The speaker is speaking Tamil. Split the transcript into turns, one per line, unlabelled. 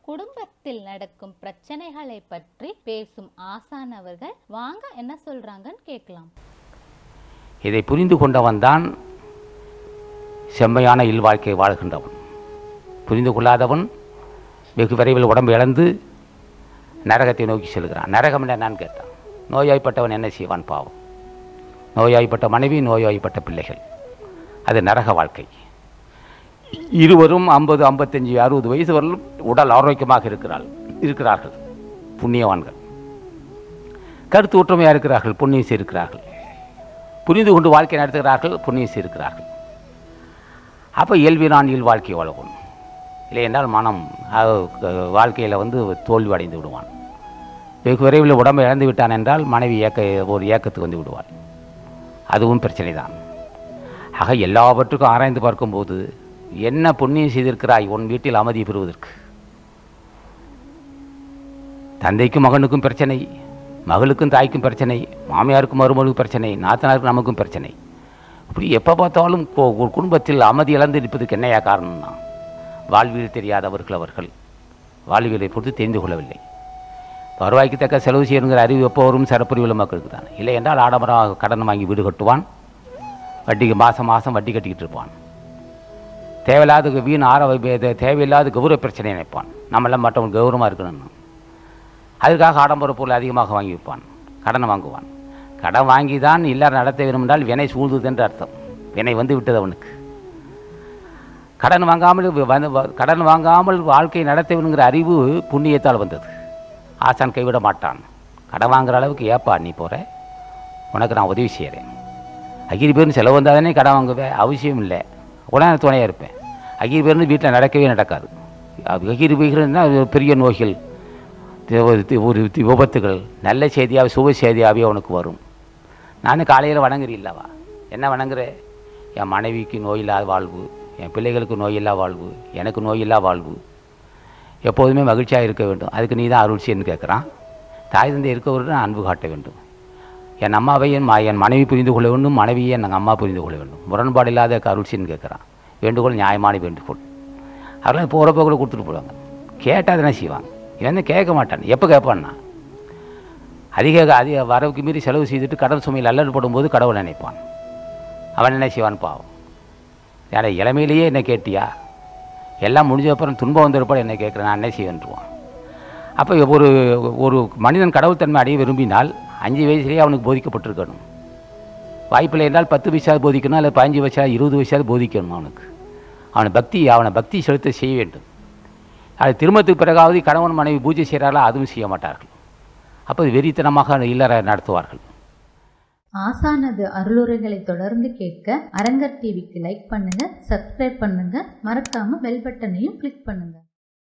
குடும்பத்தில் நடக்கும் பிரச்சனைகளை பற்றி பேசும் ஆசான் அவர்கள் வாங்க என்ன சொல்றாங்கன்னு கேட்கலாம்
இதை புரிந்து கொண்டவன் தான் செம்மையான இல்வாழ்க்கை வாழ்கின்றவன் புரிந்து கொள்ளாதவன் வெகு விரைவில் உடம்பு இழந்து நரகத்தை நோக்கி செல்கிறான் நரகம் என்னன்னு கேட்டான் நோயாய்ப்பட்டவன் என்ன செய்வான் பாவம் நோயாய்ப்பட்ட மனைவி நோயாய்ப்பட்ட பிள்ளைகள் அது நரக வாழ்க்கை இருவரும் ஐம்பது ஐம்பத்தஞ்சு அறுபது வயசு வரலும் உடல் ஆரோக்கியமாக இருக்கிறாள் இருக்கிறார்கள் புண்ணியவான்கள் கருத்து ஒற்றுமையாக இருக்கிறார்கள் புண்ணியம் செய்திருக்கிறார்கள் புரிந்து கொண்டு வாழ்க்கை நடத்துகிறார்கள் புண்ணியம் செய்திருக்கிறார்கள் அப்போ இயல்பினான் இயல் வாழ்க்கை வாழவும் இல்லை என்றால் மனம் வாழ்க்கையில் வந்து தோல்வி அடைந்து விடுவான் வெகு விரைவில் உடம்பை இழந்து விட்டான் என்றால் மனைவி ஏக்க ஒரு ஏக்கத்துக்கு வந்து விடுவாள் அதுவும் பிரச்சனை தான் ஆக எல்லாவற்றுக்கும் ஆராய்ந்து பார்க்கும்போது என்ன புண்ணியம் செய்திருக்கிறாய் உன் வீட்டில் அமைதி பெறுவதற்கு தந்தைக்கும் மகனுக்கும் பிரச்சனை மகளுக்கும் தாய்க்கும் பிரச்சனை மாமியாருக்கும் மருமகளுக்கும் பிரச்சனை நாத்தனாருக்கும் நமக்கும் பிரச்சனை இப்படி எப்போ பார்த்தாலும் கொ- ஒரு குடும்பத்தில் அமைதி இழந்து இருப்பதற்கு என்னையா காரணம்னா வாழ்வியல் தெரியாதவர்கள் அவர்கள் வாழ்வியலை பொறுத்து தெரிந்து கொள்ளவில்லை வருவாய்க்கு தக்க செலவு செய்யணுங்கிற அறிவு எப்போ வரும் சிறப்புரிவுள்ள மக்களுக்கு தான் இல்லை என்றால் ஆடம்பரம் கடன் வாங்கி வீடு கட்டுவான் வட்டிக்கு மாதம் மாதம் வட்டி கட்டிக்கிட்டு இருப்பான் தேவையில்லாத வீண் ஆற வை- தே- தேவையில்லாத கௌரவ பிரச்சனை நினைப்பான் நம்மளாம் மற்றவங்க கௌரவமாக இருக்கணும்னு அதுக்காக ஆடம்பர பொருள் அதிகமாக வாங்கி வைப்பான் கடனை வாங்குவான் கடன் வாங்கி தான் இல்லறம் நடத்த வேண்டும் என்றால் வினை சூழ்ந்தது என்று அர்த்தம் வினை வந்து விட்டது அவனுக்கு கடன் வாங்காமல் வ- வந்து வ- கடன் வாங்காமல் வாழ்க்கை நடத்த வேணுங்கிற அறிவு புண்ணியத்தால் வந்தது ஆசான் கைவிட மாட்டான் கடன் வாங்குற அளவுக்கு ஏப்பா நீ போகிற உனக்கு நான் உதவி செய்கிறேன் அகிரி பேர்னு செலவு வந்தால் தானே கடன் வாங்குவேன் அவசியம் இல்லை உடனே துணையாக இருப்பேன் அகிரி பேர்னு வீட்டில் நடக்கவே நடக்காது அது அகிரி பேர்னா பெரிய நோய்கள் தி- ஒரு தி- ஒரு தி- விபத்துகள் நல்ல செய்தியாக சுப செய்தியாகவே அவனுக்கு வரும் நான் காலையில் வணங்குறீல்லவா என்ன வணங்குற என் மனைவிக்கு நோயில்லா வாழ்வு என் பிள்ளைகளுக்கு நோயில்லா வாழ்வு எனக்கு நோயில்லா வாழ்வு எப்போதுமே மகிழ்ச்சியாக இருக்க வேண்டும் அதுக்கு நீ தான் அருள் செய்யன்னு கேட்குறான் தாய் தந்தை இருக்கவர்கள் நான் அன்பு காட்ட வேண்டும் என் அம்மாவை என் மா என் மனைவி புரிந்து கொள்ள வேண்டும் மனைவியை என் அம்மா புரிந்து கொள்ள வேண்டும் முரண்பாடு இல்லாத அருள் செய்யன்னு கேட்குறான் வேண்டுகோள் நியாயமான வேண்டுகோள் அவரெல்லாம் போகிறப்ப கூட கொடுத்துட்டு போடுவாங்க கேட்டால் தானே செய்வாங்க இவன் வந்து கேட்க மாட்டான் எப்போ கேட்பான்னா அதிக அதிக வரவுக்கு மீறி செலவு செய்துட்டு கடன் சுமையில் அல்லல் போடும்போது கடவுள் நினைப்பான் அவன் என்ன செய்வான் பாவம் ஏன்னா இளமையிலேயே என்ன கேட்டியா எல்லாம் முடிஞ்ச அப்புறம் துன்பம் வந்திருப்பாடு என்ன கேட்குறேன் நான் என்ன செய்வேன்ட்டுவான் அப்போ ஒரு ஒரு மனிதன் கடவுள் தன்மை அடைய விரும்பினால் அஞ்சு வயசுலேயே அவனுக்கு போதிக்கப்பட்டிருக்கணும் வாய்ப்பில்லை என்றால் பத்து வயசாவது போதிக்கணும் இல்லை பதினஞ்சு வயசா இருபது வயசாவது போதிக்கணும் அவனுக்கு அவனை பக்தி அவனை பக்தி செலுத்த செய்ய வேண்டும் அது திருமணத்துக்கு பிறகாவது கணவன் மனைவி பூஜை செய்கிறார்களா அதுவும் செய்ய மாட்டார்கள் அப்போ வெறித்தனமாக இல்லற நடத்துவார்கள்
ஆசானது அருளுரைகளை தொடர்ந்து கேட்க அரங்கர் டிவிக்கு லைக் பண்ணுங்க சப்ஸ்கிரைப் பண்ணுங்க மறக்காம பெல் பட்டனையும் கிளிக் பண்ணுங்க